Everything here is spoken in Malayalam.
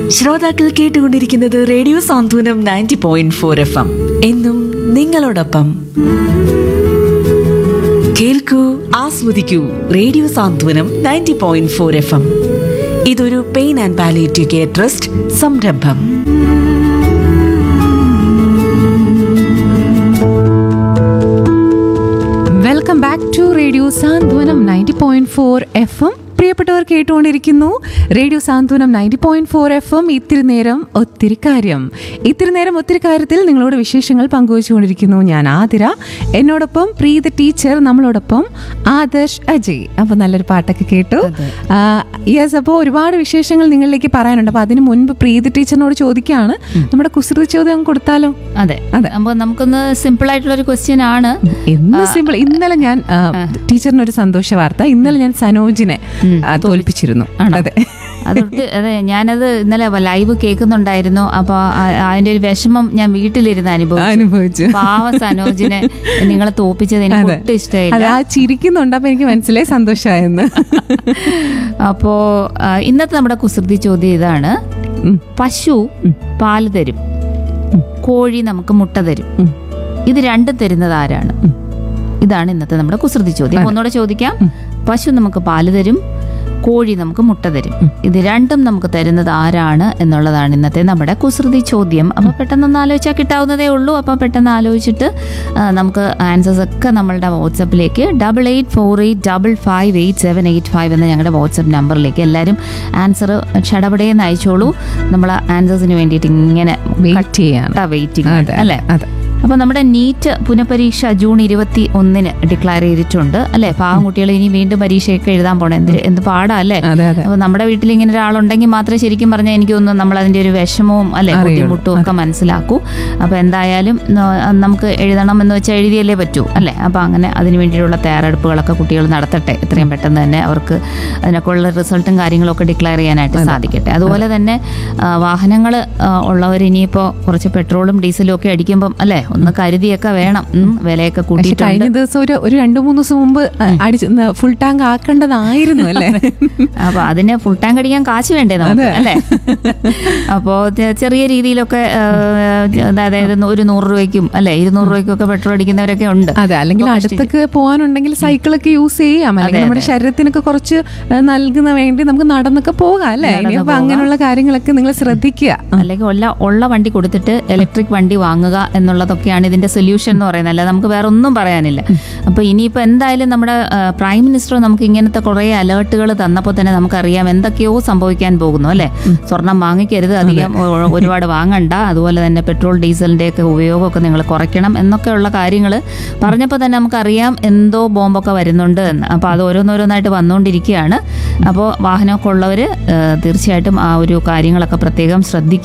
ശ്രോതാക്കൾ കേട്ടുകൊണ്ടിരിക്കുന്നത് radio Santhwanam ninety point four F M എന്നും നിങ്ങളോടൊപ്പം കേൾക്കൂ ആസ്വദിക്കൂ radio Santhwanam ninety point four F M ഇതൊരു pain and palliative care trust സംരംഭം welcome back to radio Santhwanam ninety point four F M പ്രിയപ്പെട്ടവർ കേട്ടുകൊണ്ടിരിക്കുന്നു radio Santhwanam ninety point four F M ഇത്തിരി നേരം ഒത്തിരി കാര്യം ഇത്തിരി നേരം ഒത്തിരി കാര്യത്തിൽ നിങ്ങളോട് വിശേഷങ്ങൾ പങ്കുവച്ചുകൊണ്ടിരിക്കുന്നു ഞാൻ ആതിര എന്നോടൊപ്പം പ്രീത ടീച്ചർ നമ്മളോടൊപ്പം ആദർശ് അജയ് അപ്പൊ നല്ലൊരു പാട്ടൊക്കെ കേട്ടു യെസ് അപ്പോൾ ഒരുപാട് വിശേഷങ്ങൾ നിങ്ങളിലേക്ക് പറയാനുണ്ട് അപ്പൊ അതിന് മുൻപ് പ്രീത ടീച്ചറിനോട് ചോദിക്കുകയാണ് നമ്മുടെ കുസൃതി ചോദ്യം കൊടുത്താലോ അതെ അതെ. അപ്പൊ നമുക്കൊന്ന് സിമ്പിൾ ആയിട്ടുള്ള ഒരു ക്വസ്റ്റ്യൻ ആണ് ഇന്ന് സിമ്പിൾ ഇന്നലെ ഞാൻ ആ, ടീച്ചറിന് ഒരു സന്തോഷ വാർത്ത ഇന്നലെ ഞാൻ സനോജിനെ ആ, തോൽപ്പിച്ചിരുന്നു അതെ അതൊട്ട് അതെ ഞാനത് ഇന്നലെ ലൈവ് കേൾക്കുന്നുണ്ടായിരുന്നു അപ്പൊ ആ- അതിന്റെ ഒരു വിഷമം ഞാൻ വീട്ടിലിരുന്ന് അനുഭവിച്ചു അനുഭവിച്ചു പാവ സനോജിനെ നിങ്ങളെ തോപ്പിച്ചത് എനിക്ക് ഒട്ടും അതെ ഇഷ്ടമായില്ല ആ ചിരിക്കുന്നുണ്ട് അപ്പൊ എനിക്ക് മനസ്സിലായി സന്തോഷമായെന്ന് അപ്പോ ആ, ഇന്നത്തെ നമ്മുടെ കുസൃതി ചോദ്യം ഇതാണ് ഉം. പശു പാല് തരും കോഴി നമുക്ക് മുട്ട തരും ഉം. ഇത് രണ്ടും തരുന്നത് ആരാണ് ഇതാണ് ഇന്നത്തെ നമ്മുടെ കുസൃതി ചോദ്യം അപ്പൊ ഒന്നുകൂടെ ചോദിക്കാം പശു നമുക്ക് പാല് തരും കോഴി നമുക്ക് മുട്ട തരും ഇത് രണ്ടും നമുക്ക് തരുന്നത് ആരാണ് എന്നുള്ളതാണ് ഇന്നത്തെ നമ്മുടെ കുസൃതി ചോദ്യം അപ്പൊ പെട്ടെന്നൊന്ന് ആലോചിച്ചാൽ കിട്ടാവുന്നതേ ഉള്ളൂ അപ്പൊ പെട്ടെന്ന് ആലോചിച്ചിട്ട് ആ, നമുക്ക് ആൻസേഴ്സ് ഒക്കെ നമ്മളുടെ വാട്സപ്പിലേക്ക് double eight four eight double five eight seven eight five എന്ന ഞങ്ങളുടെ വാട്സപ്പ് നമ്പറിലേക്ക് എല്ലാവരും ആൻസർ ഷടപടേന്ന് അയച്ചോളൂ നമ്മൾ ആൻസേഴ്സിന് വേണ്ടിയിട്ട് ഇങ്ങനെ വെയിറ്റ് ചെയ്യാണ് വെയിറ്റിംഗ് അതെ അല്ലേ അതെ അപ്പൊ നമ്മുടെ നീറ്റ് പുനഃപരീക്ഷ ജൂൺ ഇരുപത്തി ഒന്നിന് ഡിക്ലെയർ ചെയ്തിട്ടുണ്ട് അല്ലെ പാവം കുട്ടികൾ ഇനി വീണ്ടും പരീക്ഷയൊക്കെ എഴുതാൻ പോണേ എന്ത് എന്ത് പാടാ അല്ലേ അതെ അതെ അപ്പൊ നമ്മുടെ വീട്ടിൽ ഇങ്ങനെ ഒരാളുണ്ടെങ്കിൽ മാത്രമേ ശരിക്കും പറഞ്ഞാൽ എനിക്ക് തോന്നുന്നു നമ്മൾ അതിന്റെ ഒരു വിഷമവും അല്ലെ അറിയുള്ളൂ. ബുദ്ധിമുട്ടും ഒക്കെ മനസ്സിലാക്കൂ അപ്പൊ എന്തായാലും ന- നമുക്ക് എഴുതണം എന്ന് വെച്ചാൽ എഴുതിയല്ലേ പറ്റൂ അല്ലെ അപ്പൊ അങ്ങനെ അതിന് വേണ്ടിയിട്ടുള്ള തയ്യാറെടുപ്പുകളൊക്കെ കുട്ടികൾ നടത്തട്ടെ എത്രയും പെട്ടെന്ന് തന്നെ അവർക്ക് അതിനൊക്കെ ഉള്ള റിസൾട്ടും കാര്യങ്ങളും ഒക്കെ ഡിക്ലെയർ ചെയ്യാനായിട്ട് സാധിക്കട്ടെ അതുപോലെ തന്നെ വാഹനങ്ങൾ ഉള്ളവർ ഇനിയിപ്പോ കുറച്ച് പെട്രോളും ഡീസലും ഒക്കെ അടിക്കുമ്പം അല്ലെ ഒന്ന് കരുതിയൊക്കെ വേണം ഉം, വിലയൊക്കെ പക്ഷെ കൂട്ടിയിട്ടുണ്ട് കഴിഞ്ഞ ദിവസം ഒരു ഒരു രണ്ടു മൂന്ന് ദിവസം മുമ്പ് അടിച്ച് ഫുൾ ടാങ്ക് ആക്കേണ്ടതായിരുന്നു അല്ലേ അപ്പൊ അതിന് ഫുൾ ടാങ്ക് അടിക്കാൻ കാശ് വേണ്ടേ നമുക്ക് അല്ലേ അപ്പോ ചെ- ചെറിയ രീതിയിലൊക്കെ ആ, അതായത് ഒരു നൂറ് രൂപയ്ക്കും അല്ലെ ഇരുന്നൂറ് രൂപയ്ക്കും ഒക്കെ പെട്രോൾ അടിക്കുന്നവരൊക്കെ ഉണ്ട് അതെ അല്ലെങ്കിൽ അടുത്തൊക്കെ പോകാനുണ്ടെങ്കിൽ സൈക്കിളൊക്കെ യൂസ് ചെയ്യാം അല്ലെങ്കിൽ നമ്മുടെ ശരീരത്തിനൊക്കെ കുറച്ച് ആ, നൽകുന്ന വേണ്ടി നമുക്ക് നടന്നൊക്കെ പോകാം അല്ലേ ഇനിയപ്പോ അങ്ങനെയുള്ള കാര്യങ്ങളൊക്കെ നിങ്ങൾ ശ്രദ്ധിക്കുക അല്ലെങ്കിൽ ഉള്ള ഉള്ള വണ്ടി കൊടുത്തിട്ട് ഇലക്ട്രിക് വണ്ടി വാങ്ങുക എന്നുള്ളതൊക്കെയാണ് ഇതിന്റെ സൊല്യൂഷൻ എന്ന് പറയുന്നത് അല്ല നമുക്ക് വേറെ ഒന്നും പറയാനില്ല അപ്പൊ ഇനിയിപ്പോ എന്തായാലും നമ്മുടെ ആ, പ്രൈം മിനിസ്റ്റർ നമുക്ക് ഇങ്ങനത്തെ കുറെ അലേർട്ടുകൾ തന്നപ്പോൾ തന്നെ നമുക്കറിയാം എന്തൊക്കെയോ സംഭവിക്കാൻ പോകുന്നു അല്ലെ സ്വർണം വാങ്ങിക്കരുത് അധികം ഒ- ഒരുപാട് വാങ്ങണ്ട അതുപോലെ തന്നെ പെട്രോൾ ഡീസലിന്റെ ഒക്കെ ഉപയോഗമൊക്കെ നിങ്ങൾ കുറയ്ക്കണം എന്നൊക്കെയുള്ള കാര്യങ്ങൾ പറഞ്ഞപ്പോൾ തന്നെ നമുക്കറിയാം എന്തോ ബോംബൊക്കെ വരുന്നുണ്ട് എന്ന് അപ്പോൾ അത് ഓരോന്നോരോന്നായിട്ട് വന്നുകൊണ്ടിരിക്കുകയാണ് അപ്പോൾ വാഹനമൊക്കെ ഉള്ളവർ തീർച്ചയായിട്ടും ആ ഒരു കാര്യങ്ങളൊക്കെ പ്രത്യേകം ശ്രദ്ധിക്കുക